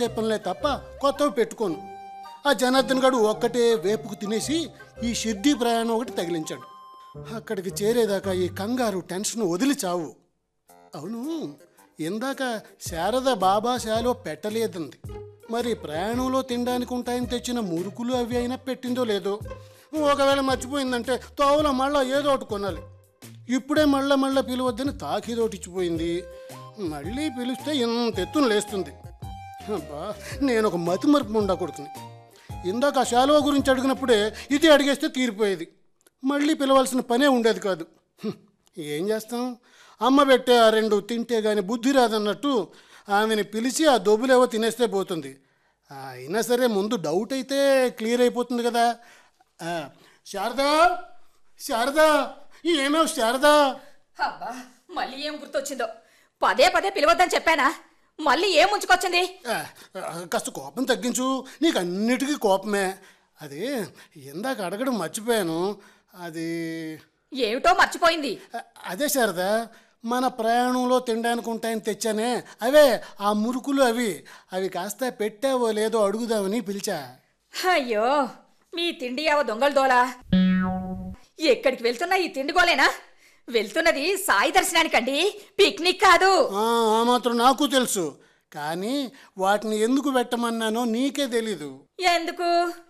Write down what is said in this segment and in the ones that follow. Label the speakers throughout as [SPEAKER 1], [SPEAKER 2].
[SPEAKER 1] కాసేపు పనులే తప్ప కొత్తవి పెట్టుకోను ఆ జనార్దన్ గడు ఒక్కటే వేపుకు తినేసి ఈ షిర్డీ ప్రయాణం ఒకటి తగిలించాడు అక్కడికి చేరేదాకా ఈ కంగారు టెన్షన్ వదిలి చావు అవును ఇందాక శారద బాబా శాలో పెట్టలేదంది మరి ప్రయాణంలో తినడానికి ఉంటాయని తెచ్చిన మురుకులు అవి అయినా పెట్టిందో లేదో ఒకవేళ మర్చిపోయిందంటే తోవలో మళ్ళా ఏదో ఒకటి కొనాలి ఇప్పుడే మళ్ళా మళ్ళా పిలవద్దని తాకిదోటి ఇచ్చిపోయింది మళ్ళీ పిలిస్తే ఇంత ఎత్తున లేస్తుంది అబ్బా నేను ఒక మతిమరుపు ఉండా కొడుకుని ఇందాక ఆ శాలువ గురించి అడిగినప్పుడే ఇది అడిగేస్తే తీరిపోయేది మళ్ళీ పిలవాల్సిన పనే ఉండేది కాదు హ్మ్, ఏం చేస్తాం అమ్మ పెట్టే ఆ రెండు తింటే గాని బుద్ధి రాదన్నట్టు ఆమెని పిలిచి ఆ దొబ్బులేవో తినేస్తే పోతుంది అయినా సరే ముందు డౌట్ అయితే క్లియర్ అయిపోతుంది కదా ఆ, శారదా శారదా ఏమేవ్ శారదా
[SPEAKER 2] అబ్బా మళ్ళీ ఏం గుర్తొచ్చిందో పదే పదే పిలవద్దని చెప్పానా మళ్ళీ ఏం ముంచుకొచ్చింది
[SPEAKER 1] ఆ, ఆ, కాస్త కోపం తగ్గించు నీకు అన్నిటికీ కోపమే అది ఇందాక అడగడం మర్చిపోయాను అది
[SPEAKER 2] ఏమిటో మర్చిపోయింది
[SPEAKER 1] అ- అదే శారదా మన ప్రయాణంలో తినడానికి ఉంటాయని తెచ్చానే అవే ఆ మురుకులు అవి అవి కాస్త పెట్టావో లేదో అడుగుదామని పిలిచా
[SPEAKER 2] అయ్యో మీ తిండి యావ దొంగలు దోలా ఎక్కడికి వెళ్తున్నా ఈ తిండి గోలేనా వెళ్తున్నది సాయి దర్శనానికండి పిక్నిక్ కాదు
[SPEAKER 1] ఆ ఆ మాత్రం నాకు తెలుసు కానీ వాటిని ఎందుకు పెట్టమన్నానో నీకే తెలీదు
[SPEAKER 2] ఎందుకు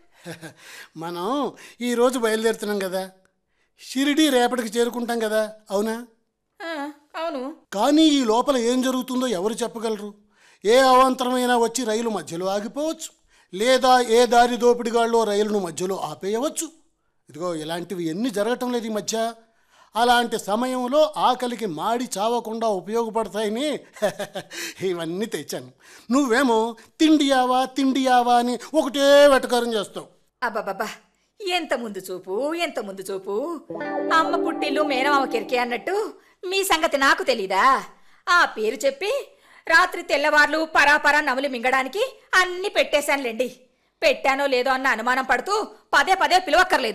[SPEAKER 1] మనం ఈరోజు బయలుదేరుతున్నాం కదా షిరిడి రేపటికి చేరుకుంటాం కదా అవునా
[SPEAKER 2] ఆ, అవును
[SPEAKER 1] కానీ ఈ లోపల ఏం జరుగుతుందో ఎవరు చెప్పగలరు ఏ అవాంతరమైనా వచ్చి రైలు మధ్యలో ఆగిపోవచ్చు లేదా ఏ దారి దోపిడిగాళ్ళో రైలును మధ్యలో ఆపేయవచ్చు ఇదిగో ఇలాంటివి ఎన్ని జరగటం లేదు ఈ మధ్య అలాంటి సమయంలో ఆకలికి మాడి చావకుండా ఉపయోగపడతాయని ఇవన్నీ తెచ్చాను నువ్వేమో తిండియావా తిండియావా అని ఒకటే వెటకారం చేస్తావు
[SPEAKER 2] అబ్బబ్బబ్బా ఎంత ముందు చూపు ఎంత ముందు చూపు అమ్మ పుట్టిల్లు మేనమామ కిరికే అన్నట్టు మీ సంగతి నాకు తెలీదా ఆ పేరు చెప్పి రాత్రి తెల్లవార్లు పరాపరా నములు మింగడానికి అన్ని పెట్టేశానులేండి పెట్టానో లేదో అన్న అనుమానం పడుతూ పదే పదే పిలవక్కర్లేదు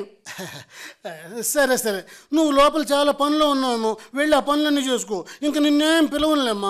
[SPEAKER 1] సరే సరే నువ్వు లోపల చాలా పనులు ఉన్నావేమో వెళ్ళి ఆ పనులన్నీ చేసుకో ఇంక నిన్నేం పిలవనులేమ్మా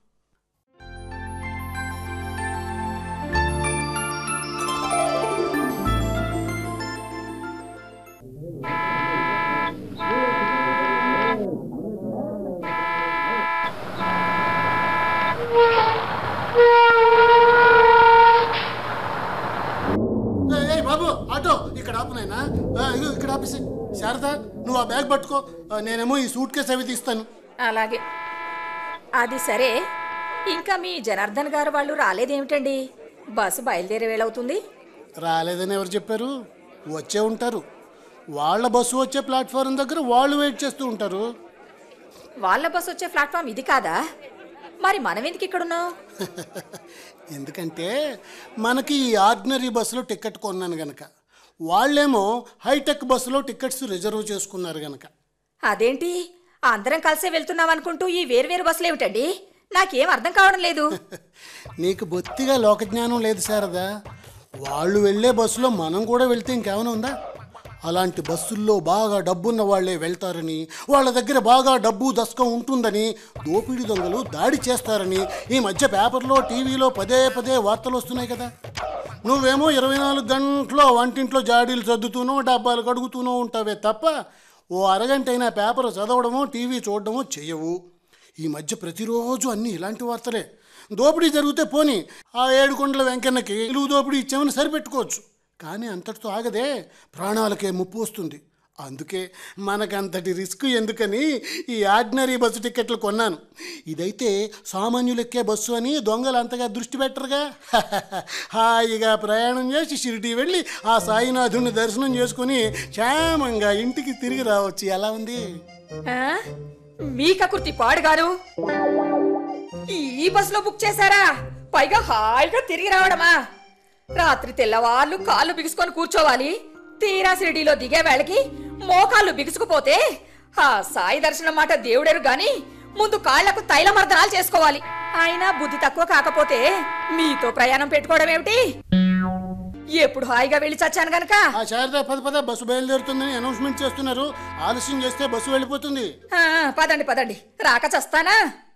[SPEAKER 1] ఏయ్, ఏయ్, బాబు ఆటో ఇక్కడ ఆపు నాయనా ఆ, ఇదిగో ఇక్కడ ఆపేసి శారద నువ్వు ఆ బ్యాగ్ పట్టుకో ఆ, నేనేమో ఈ సూట్ కేసు అవి తీస్తాను
[SPEAKER 2] అలాగే అది సరే ఇంకా మీ జనార్దన్ గారు వాళ్ళు రాలేదేమిటండి బస్సు బయలుదేరే వేళవుతుంది
[SPEAKER 1] రాలేదని ఎవరు చెప్పారు వచ్చే ఉంటారు వాళ్ళ బస్సు వచ్చే ప్లాట్ఫారం దగ్గర వాళ్ళు వెయిట్ చేస్తూ ఉంటారు
[SPEAKER 2] వాళ్ళ బస్సు వచ్చే ప్లాట్ఫామ్ ఇది కాదా మరి మనం ఎందుకు ఇక్కడున్నాం
[SPEAKER 1] ఎందుకంటే మనకి ఈ ఆర్డినరీ బస్సులో టికెట్ కొన్నాను గనక వాళ్ళేమో హైటెక్ బస్సులో టికెట్స్ రిజర్వ్ చేసుకున్నారు గనక
[SPEAKER 2] అదేంటి అందరం కలిసే వెళ్తున్నాం అనుకుంటూ ఈ వేర్వేరు బస్సులు ఏమిటండి నాకేం అర్థం కావడం లేదు
[SPEAKER 1] నీకు బొత్తిగా లోకజ్ఞానం లేదు శారదా వాళ్ళు వెళ్ళే బస్సులో మనం కూడా వెళ్తే ఇంకేమైనా ఉందా అలాంటి బస్సుల్లో బాగా డబ్బున్న వాళ్ళే వెళ్తారని వాళ్ళ దగ్గర బాగా డబ్బు దశకం ఉంటుందని దోపిడీ దొంగలు దాడి చేస్తారని ఈ మధ్య పేపర్లో టీవీలో పదే పదే వార్తలు వస్తున్నాయి కదా నువ్వేమో ఇరవై నాలుగు గంటలో వంటింట్లో జాడీలు సర్దుతూనో డబ్బాలు కడుగుతూనో ఉంటావే తప్ప ఓ అరగంట అయినా పేపర్ చదవడమో టీవీ చూడడమో చెయ్యవు ఈ మధ్య ప్రతిరోజు అన్ని ఇలాంటి వార్తలే దోపిడీ జరిగితే పోని ఆ ఏడుకొండల వెంకన్నకి ఇలువు దోపిడీ ఇచ్చామని సరిపెట్టుకోవచ్చు కానీ అంతటితో ఆగదే ప్రాణాలకే ముప్పు వస్తుంది అందుకే మనకంతటి రిస్క్ ఎందుకని ఈ ఆర్డినరీ బస్సు టికెట్లు కొన్నాను ఇదైతే సామాన్యులెక్కే బస్సు అని దొంగలు అంతగా దృష్టి పెట్టరుగా హాయిగా ప్రయాణం చేసి షిరిడి వెళ్ళి ఆ సాయినాథుని దర్శనం చేసుకుని క్షేమంగా ఇంటికి తిరిగి రావచ్చు ఎలా ఉంది
[SPEAKER 2] ఆ? మీ కకుర్తి పాడుగారు ఈ బస్సులో బుక్ చేశారా పైగా హాయిగా తిరిగి రావడమా రాత్రి తెల్లవార్లు కాళ్ళు బిగుసుకొని కూర్చోవాలి తీరా షిరిడీలో దిగే వేళకి మోకాళ్ళు బిగుసుకుపోతే ఆ సాయి దర్శనం మాట దేవుడెరు గాని ముందు కాళ్లకు తైలమర్దనాలు చేసుకోవాలి అయినా బుద్ధి తక్కువ కాకపోతే మీతో ప్రయాణం పెట్టుకోవడం ఏమిటి ఎప్పుడు హాయిగా వెళ్ళి చచ్చాను గనక
[SPEAKER 1] ఆ శారదా పద పద బస్సు బయలుదేరుతుందని అనౌన్స్మెంట్ చేస్తున్నారు ఆలస్యం చేస్తే బస్సు వెళ్ళిపోతుంది
[SPEAKER 2] ఆ, పదండి పదండి రాక చస్తానా